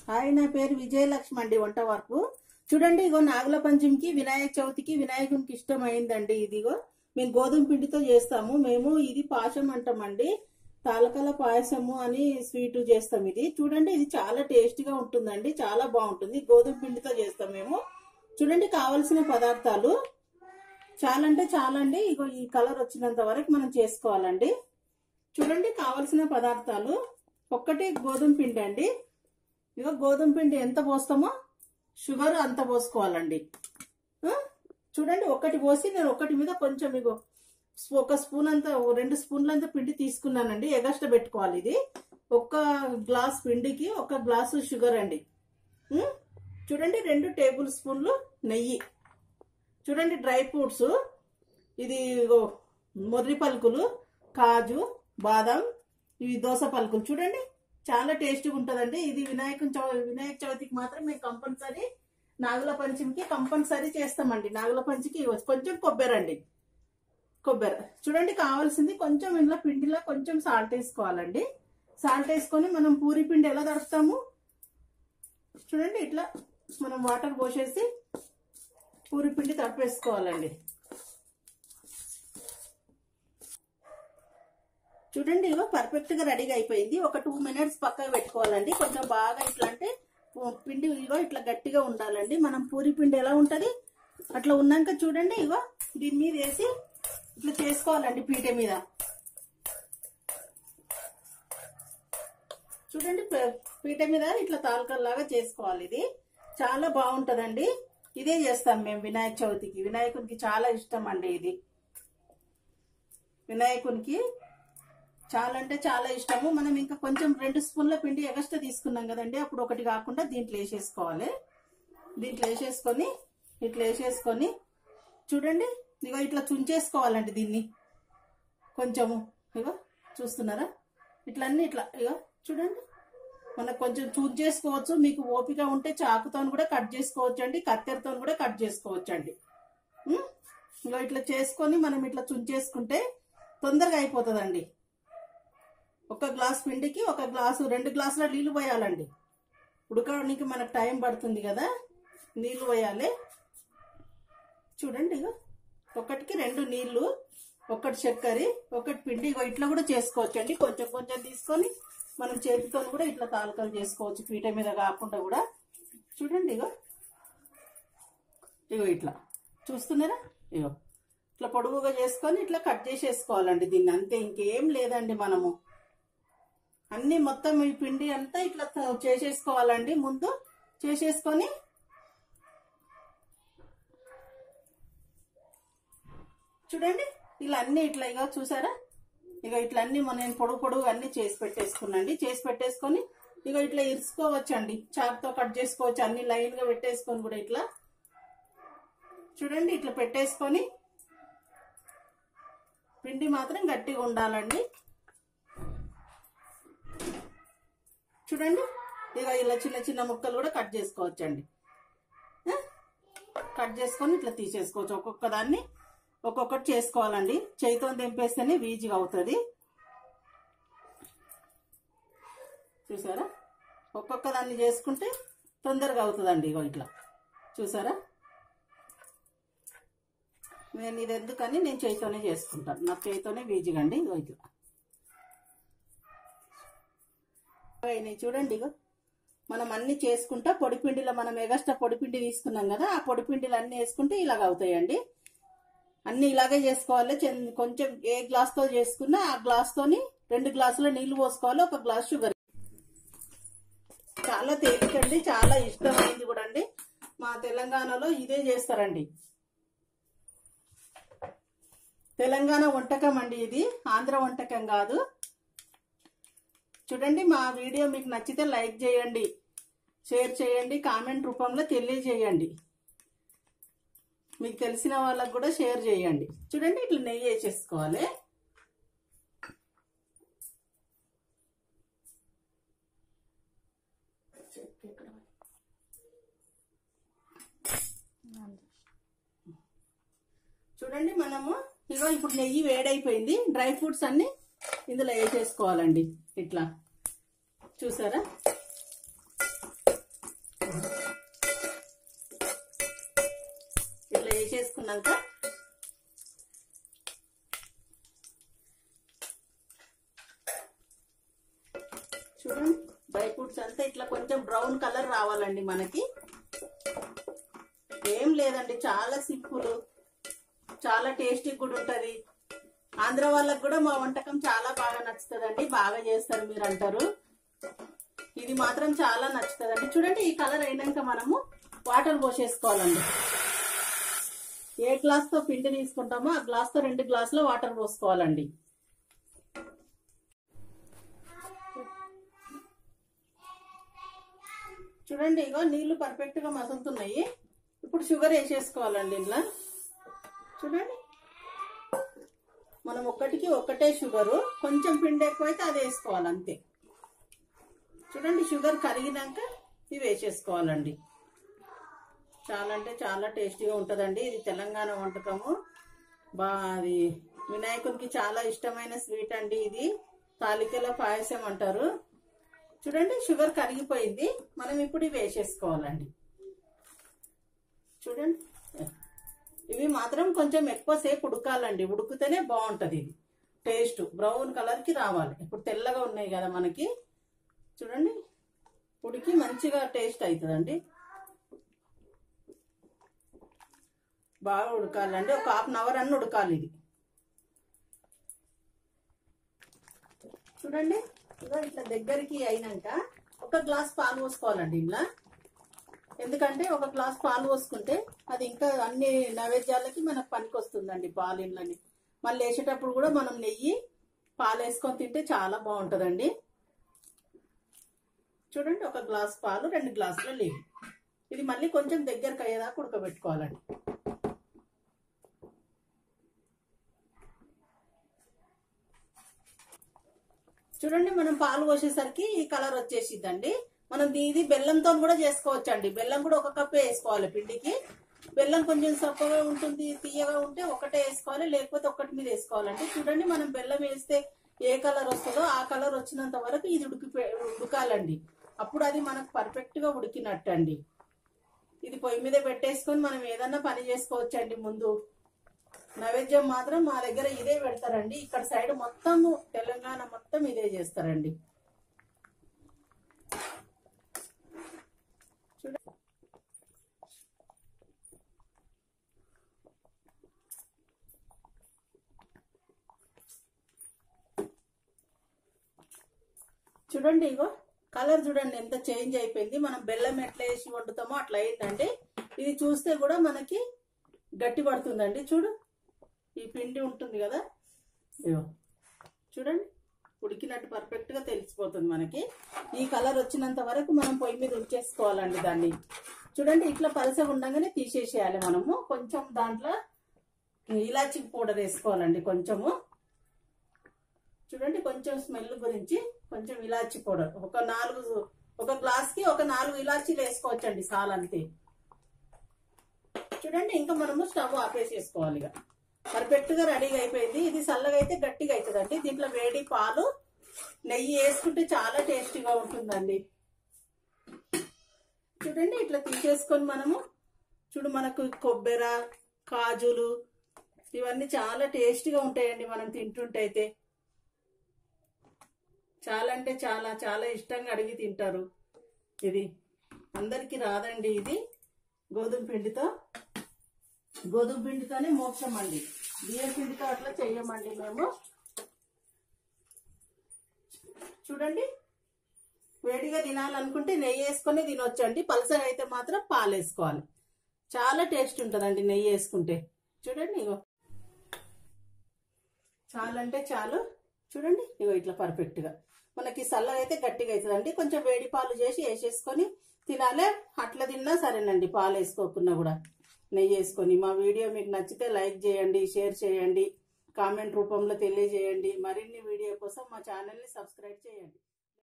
Hi నా పేరు విజయలక్ష్మి అండి వంట వరకు చూడండి ఇగో నాగుల పంచమికి వినాయక చవితికి వినాయకునికి ఇష్టమైందండి ఇదిగో మేము గోధుమ పిండితో చేస్తాము మేము ఇది పాశం అంటామండి తాలకల పాయసము అని స్వీట్ చేస్తాం ఇది చూడండి ఇది చాలా టేస్టీగా ఉంటుందండి చాలా బాగుంటుంది గోధుమ పిండితో చేస్తాం మేము చూడండి కావలసిన పదార్థాలు చాలా అంటే చాలా అండి ఇగో ఈ కలర్ వచ్చినంత వరకు మనం చేసుకోవాలండి చూడండి కావలసిన పదార్థాలు ఒక్కటి గోధుమ పిండి అండి ఇగో గోధుమ పిండి ఎంత పోస్తామో షుగర్ అంత పోసుకోవాలండి ఆ? చూడండి ఒకటి పోసి నేను ఒకటి మీద కొంచెం ఇగో స్పూ- ఒక స్పూన్ అంత రెండు స్పూన్లంత పిండి తీసుకున్నానండి ఎగస్ట్రా పెట్టుకోవాలి ఇది ఒక్క గ్లాస్ పిండికి ఒక గ్లాసు షుగర్ అండి ఉం? చూడండి రెండు టేబుల్ స్పూన్లు నెయ్యి చూడండి డ్రై ఫ్రూట్స్ ఇది ఇగో మొర్రి పలుకులు కాజు బాదం ఇవి దోస పలుకులు చూడండి చాలా టేస్టీగా ఉంటుందండి ఇది వినాయక చౌ వినాయక చవితికి మాత్రం మేము కంపల్సరీ నాగుల పంచమికి కంపల్సరీ చేస్తామండి నాగుల పంచమికి ఇవ్వ- కొంచెం కొబ్బరి అండి కొబ్బరి చూడండి కావాల్సింది కొంచెం ఇంట్లో పిండిలో కొంచెం సాల్ట్ వేసుకోవాలండి సాల్ట్ వేసుకొని మనం పూరి పిండి ఎలా తడుపుతాము చూడండి ఇట్లా మనం వాటర్ పోసేసి పూరి పిండి తడిపేసుకోవాలండి చూడండి ఇగో పర్ఫెక్ట్ గా రెడీగా అయిపోయింది ఒక టూ మినిట్స్ పక్కకు పెట్టుకోవాలండి కొంచెం బాగా ఇట్లా అంటే ఓ పిండి ఇగో ఇట్లా గట్టిగా ఉండాలండి మనం పూరి పిండి ఎలా ఉంటది అట్లా ఉన్నాక చూడండి ఇగో దీని మీద వేసి ఇట్లా చేసుకోవాలండి పీట మీద చూడండి ప- పీట మీద ఇట్లా తాలకల్లాగా చేసుకోవాలి ఇది చాలా బాగుంటదండి ఇదే చేస్తాం మేము వినాయక చవితికి వినాయకునికి చాలా ఇష్టం అండి ఇది వినాయకునికి చాలా అంటే చాలా ఇష్టము మనం ఇంకా కొంచెం రెండు స్పూన్ల పిండి ఎగస్ట్రా తీసుకున్నాం కదండి అప్పుడు ఒకటి కాకుండా దీంట్లో వేసేసుకోవాలి దీంట్లో వేసేసుకొని ఇట్లా వేసేసుకొని చూడండి ఇగో ఇట్లా చుంచేసుకోవాలండి దీన్ని కొంచెము ఇగో చూస్తున్నారా ఇట్లా అన్ని ఇట్లా ఇగో చూడండి మనకు కొంచెం చూజ్ చేసుకోవచ్చు మీకు ఓపిక ఉంటే చాకుతో కూడా కట్ చేసుకోవచ్చు అండి కత్తెరతో కూడా కట్ చేసుకోవచ్చు అండి ఇగో ఇట్లా చేసుకొని మనం ఇట్లా చుంచేసుకుంటే తొందరగా అయిపోతుందండి ఒక గ్లాస్ పిండికి ఒక గ్లాసు రెండు గ్లాసుల నీళ్లు పోయాలండి ఉడకడానికి మనకు టైం పడుతుంది కదా నీళ్లు పోయాలి చూడండి ఇగో ఒకటికి రెండు నీళ్లు ఒకటి చక్కెర ఒకటి పిండి ఇగో ఇట్లా కూడా చేసుకోవచ్చు అండి కొంచెం కొంచెం తీసుకొని మనం చేతితో కూడా ఇట్లా తాలకాలు చేసుకోవచ్చు పీట మీద కాకుండా కూడా చూడండి ఇగో ఇగో ఇట్లా చూస్తున్నారా ఇగో ఇట్లా పొడుగుగా చేసుకొని ఇట్లా కట్ చేసేసుకోవాలండి దీన్ని అంతే ఇంకేం లేదండి మనము అన్ని మొత్తం ఈ పిండి అంతా ఇట్లా త- చేసేసుకోవాలండి ముందు చేసేసుకొని చూడండి ఇలా అన్ని ఇట్లా ఇక చూసారా ఇక ఇట్లా అన్ని మన నేను పొడుగు పొడుగు అన్ని చేసి పెట్టేసుకున్నాండి చేసి పెట్టేసుకొని ఇక ఇట్లా ఇరుసుకోవచ్చండి చాక్తో కట్ చేసుకోవచ్చు అన్ని లైన్ గా పెట్టేసుకొని కూడా ఇట్లా చూడండి ఇట్లా పెట్టేసుకొని పిండి మాత్రం గట్టిగా ఉండాలండి చూడండి ఇక ఇలా చిన్న చిన్న ముక్కలు కూడా కట్ చేసుకోవచ్చండి ఆ? కట్ చేసుకొని ఇట్లా తీసేసుకోవచ్చు ఒక్కొక్క దాన్ని ఒక్కొక్కటి చేసుకోవాలండి చేతితో తెంపేస్తేనే ఈజీగా అవుతుంది చూసారా ఒక్కొక్క దాన్ని చేసుకుంటే తొందరగా అవుతుందండి ఇగో ఇట్లా చూసారా నేను ఇది ఎందుకని నేను చేతితోనే చేసుకుంటాను నాకు చేతితోనే ఈజీగా అండి ఇగో ఇట్లా అయినాయి చూడండి ఇగో మనం అన్ని చేసుకుంటా పొడిపిండిలో మనం ఎగస్ట్రా పొడిపిండి తీసుకున్నాం కదా ఆ పొడిపిండిలు అన్ని వేసుకుంటే ఇలాగ అవుతాయండి అన్ని ఇలాగే చేసుకోవాలి చెన్- కొంచెం ఏ గ్లాస్ తో చేసుకున్నా ఆ గ్లాస్ తోని రెండు గ్లాసుల నీళ్లు పోసుకోవాలి ఒక గ్లాస్ షుగర్ చాలా తేలికండి చాలా ఇష్టమైంది కూడా అండి మా తెలంగాణలో ఇదే చేస్తారండి తెలంగాణ వంటకం అండి ఇది ఆంధ్ర వంటకం కాదు చూడండి మా వీడియో మీకు నచ్చితే లైక్ చేయండి షేర్ చేయండి కామెంట్ రూపంలో తెలియజేయండి మీకు తెలిసిన వాళ్ళకు కూడా షేర్ చేయండి చూడండి ఇట్లా నెయ్యి వేసేసుకోవాలి చూడండి మనము ఇగో ఇప్పుడు నెయ్యి వేడైపోయింది డ్రై ఫ్రూట్స్ అన్ని ఇందులో వేసేసుకోవాలండి ఇట్లా చూసారా చేసుకున్నాక చూడండి డ్రై ఫ్రూట్స్ అంతా ఇట్లా కొంచెం బ్రౌన్ కలర్ రావాలండి మనకి ఏం లేదండి చాలా సింపుల్ చాలా టేస్టీ కూడా ఉంటది ఆంధ్ర వాళ్ళకి కూడా మా వంటకం చాలా బాగా నచ్చుతుందండి బాగా చేస్తారు మీరు అంటారు ఇది మాత్రం చాలా నచ్చుతుందండి చూడండి ఈ కలర్ అయినాక మనము వాటర్ పోసేసుకోవాలండి ఏ గ్లాస్ తో పిండి తీసుకుంటామో ఆ గ్లాస్ తో రెండు గ్లాసులు వాటర్ పోసుకోవాలండి చూడండి ఇగో నీళ్లు పర్ఫెక్ట్ గా మసులుతున్నాయి ఇప్పుడు షుగర్ వేసేసుకోవాలండి ఇంట్లో చూడండి మనం ఒక్కటికి ఒక్కటే షుగరు కొంచెం పిండి ఎక్కువైతే అది వేసుకోవాలి అంతే చూడండి షుగర్ కరిగినాక ఇవి వేసేసుకోవాలండి చాలా అంటే చాలా టేస్టీగా ఉంటుందండి ఇది తెలంగాణ వంటకము బా అది వినాయకునికి చాలా ఇష్టమైన స్వీట్ అండి ఇది తాలికల పాయసం అంటారు చూడండి షుగర్ కరిగిపోయింది మనం ఇప్పుడు ఇవి వేసేసుకోవాలండి చూడండి ఇవి మాత్రం కొంచెం ఎక్కువసేపు ఉడకాలండి ఉడికితేనే బాగుంటుంది ఇది టేస్ట్ బ్రౌన్ కలర్కి రావాలి ఇప్పుడు తెల్లగా ఉన్నాయి కదా మనకి చూడండి ఉడికి మంచిగా టేస్ట్ అవుతుందండి బాగా ఉడకాలండి ఒక హాఫ్ అన్ అవర్ అన్న ఉడకాలి ఇది చూడండి ఇదో ఇట్లా దగ్గరికి అయినాక ఒక గ్లాస్ పాలు పోసుకోవాలండి ఇలా ఎందుకంటే ఒక గ్లాస్ పాలు పోసుకుంటే అది ఇంకా అన్ని నైవేద్యాలకి మనకు పనికి వస్తుందండి పాలు ఇండ్లని మళ్ళీ వేసేటప్పుడు కూడా మనం నెయ్యి పాలు వేసుకొని తింటే చాలా బాగుంటుందండి చూడండి ఒక గ్లాస్ పాలు రెండు గ్లాసుల నెయ్యి ఇది మళ్ళీ కొంచెం దగ్గరకు అయ్యేదాకా ఉడకబెట్టుకోవాలండి చూడండి మనం పాలు పోసేసరికి ఈ కలర్ వచ్చేసిద్దండి మనం ఇది బెల్లంతో కూడా చేసుకోవచ్చు అండి బెల్లం కూడా ఒక కప్పే వేసుకోవాలి పిండికి బెల్లం కొంచెం సప్పగా ఉంటుంది తీయగా ఉంటే ఒకటే వేసుకోవాలి లేకపోతే ఒక్కటి మీద వేసుకోవాలండి చూడండి మనం బెల్లం వేస్తే ఏ కలర్ వస్తుందో ఆ కలర్ వచ్చినంత వరకు ఇది ఉడికి ఉడకాలండి అప్పుడు అది మనకు పర్ఫెక్ట్ గా ఉడికినట్టు అండి ఇది పొయ్యి మీద పెట్టేసుకొని మనం ఏదన్నా పని చేసుకోవచ్చు అండి ముందు నైవేద్యం మాత్రం మా దగ్గర ఇదే పెడతారండి ఇక్కడ సైడ్ మొత్తం తెలంగాణ మొత్తం ఇదే చేస్తారండి చూడ చూడండి ఇగో కలర్ చూడండి ఎంత చేంజ్ అయిపోయింది మనం బెల్లం ఎట్లా వేసి వండుతామో అట్లా అయిందండి ఇది చూస్తే కూడా మనకి గట్టి పడుతుందండి చూడు ఈ పిండి ఉంటుంది కదా ఇగో చూడండి ఉడికినట్టు పర్ఫెక్ట్ గా తెలిసిపోతుంది మనకి ఈ కలర్ వచ్చినంత వరకు మనం పొయ్యి మీద ఉంచేసుకోవాలండి దాన్ని చూడండి ఇట్లా పలసగా ఉండగానే తీసేసేయాలి మనము కొంచెం దాంట్లో ఇలాచి పౌడర్ వేసుకోవాలండి కొంచెము చూడండి కొంచెం స్మెల్ గురించి కొంచెం ఇలాచి పౌడర్ ఒక నాలుగు ఒక గ్లాస్ కి ఒక నాలుగు ఇలాచీలు వేసుకోవచ్చండి సాల్ అంతే చూడండి ఇంకా మనము స్టవ్ ఆపేసేసుకోవాలి ఇక పర్ఫెక్ట్ గా రెడీగా అయిపోయింది ఇది చల్లగా అయితే గట్టిగా అవుతుందండి దీంట్లో వేడి పాలు నెయ్యి వేసుకుంటే చాలా టేస్టీగా ఉంటుందండి చూడండి ఇట్లా తీసేసుకొని మనము చూడు మనకు కొబ్బెర కాజులు ఇవన్నీ చాలా టేస్టీగా ఉంటాయండి మనం తింటుంటే అయితే చాలా అంటే చాలా చాలా ఇష్టంగా అడిగి తింటారు ఇది అందరికీ రాదండి ఇది గోధుమ పిండితో గోధుమ పిండితోనే మోక్షం అండి బియ్యం పిండితో అట్లా చెయ్యమండి మేము చూడండి వేడిగా తినాలనుకుంటే నెయ్యి వేసుకొని తినొచ్చండి పలసగా అయితే మాత్రం పాలు వేసుకోవాలి చాలా టేస్ట్ ఉంటుందండి నెయ్యి వేసుకుంటే చూడండి ఇగో చాలా అంటే చాలు చూడండి ఇగో ఇట్లా పర్ఫెక్ట్గా మనకి చల్లగా అయితే గట్టిగా అవుతుందండి కొంచెం వేడి పాలు చేసి వేసేసుకొని తినాలే అట్లా తిన్నా సరేనండి పాలు వేసుకోకుండా కూడా నెయ్యి వేసుకొని మా వీడియో మీకు నచ్చితే లైక్ చేయండి షేర్ చేయండి కామెంట్ రూపంలో తెలియజేయండి మరిన్ని వీడియో కోసం మా ఛానల్ని సబ్స్క్రైబ్ చేయండి